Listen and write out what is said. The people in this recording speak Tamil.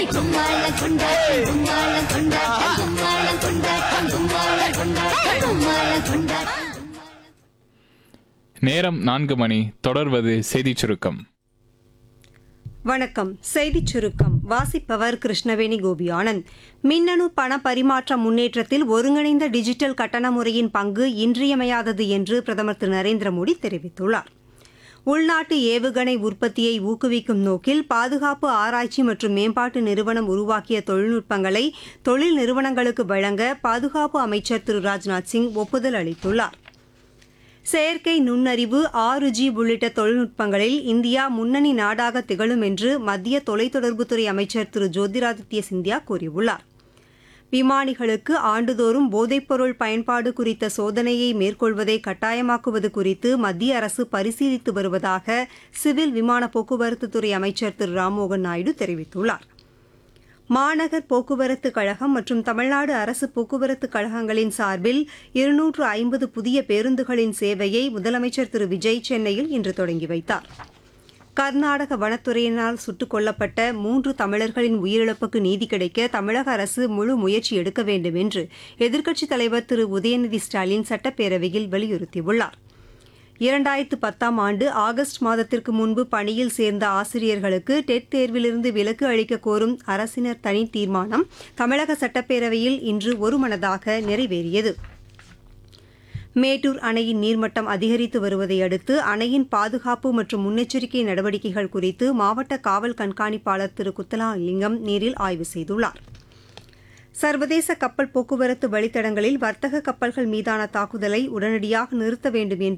கும்மாளம் கொண்டாட்டம் கும்மாளம் கொண்டாட்டம் கும்மாளம் கொண்டாட்டம் கும்மாளம் கொண்டாட்டம் கும்மாளம் கொண்டாட்டம் நேரம் நான்கு மணி தொடர்வது செய்திச் சுருக்கம் வணக்கம் செய்திச் சுருக்கம் வாசிப்பவர் கிருஷ்ணவேணி கோபி ஆனந்த் மின்னணு பண பரிமாற்ற முன்னேற்றத்தில் ஒருங்கிணைந்த டிஜிட்டல் கட்டண முறையின் பங்கு இன்றியமையாதது என்று பிரதமர் திரு நரேந்திர மோடி தெரிவித்துள்ளார் உள்நாட்டு ஏவுகணை உற்பத்தியை ஊக்குவிக்கும் நோக்கில் பாதுகாப்பு ஆராய்ச்சி மற்றும் மேம்பாட்டு நிறுவனம் உருவாக்கிய தொழில்நுட்பங்களை தொழில் நிறுவனங்களுக்கு வழங்க பாதுகாப்பு அமைச்சர் திரு ராஜ்நாத் சிங் ஒப்புதல் அளித்துள்ளார் செயற்கை நுண்ணறிவு ஆறு ஜி உள்ளிட்ட தொழில்நுட்பங்களில் இந்தியா முன்னணி நாடாக திகழும் என்று மத்திய தொலைத்தொடர்புத்துறை அமைச்சர் திரு ஜோதிராதித்ய சிந்தியா கூறியுள்ளார் விமானிகளுக்கு ஆண்டுதோறும் போதைப்பொருள் பயன்பாடு குறித்த சோதனையை மேற்கொள்வதை கட்டாயமாக்குவது குறித்து மத்திய அரசு பரிசீலித்து வருவதாக சிவில் விமான போக்குவரத்துத்துறை அமைச்சர் திரு ராம்மோகன் நாயுடு தெரிவித்துள்ளார் மாநகர் போக்குவரத்து கழகம் மற்றும் தமிழ்நாடு அரசு போக்குவரத்து கழகங்களின் சார்பில் இருநூற்று ஐம்பது புதிய பேருந்துகளின் சேவையை முதலமைச்சர் திரு விஜய் சென்னையில் இன்று தொடங்கி வைத்தார் கர்நாடக வனத்துறையினால் சுட்டுக் கொல்லப்பட்ட மூன்று தமிழர்களின் உயிரிழப்புக்கு நீதி கிடைக்க தமிழக அரசு முழு முயற்சி எடுக்க வேண்டும் என்று எதிர்க்கட்சித் தலைவர் திரு உதயநிதி ஸ்டாலின் சட்டப்பேரவையில் வலியுறுத்தியுள்ளார் இரண்டாயிரத்து பத்தாம் ஆண்டு ஆகஸ்ட் மாதத்திற்கு முன்பு பணியில் சேர்ந்த ஆசிரியர்களுக்கு டெட் தேர்விலிருந்து விலக்கு அளிக்க கோரும் அரசினர் தனி தீர்மானம் தமிழக சட்டப்பேரவையில் இன்று ஒருமனதாக நிறைவேறியது மேட்டூர் அணையின் நீர்மட்டம் அதிகரித்து வருவதை அடுத்து அணையின் பாதுகாப்பு மற்றும் முன்னெச்சரிக்கை நடவடிக்கைகள் குறித்து மாவட்ட காவல் கண்காணிப்பாளர் திரு குத்தலாலிங்கம் நேரில் ஆய்வு செய்துள்ளார் சர்வதேச கப்பல் போக்குவரத்து வழித்தடங்களில் வர்த்தக கப்பல்கள் மீதான தாக்குதலை உடனடியாக நிறுத்த வேண்டும் என்று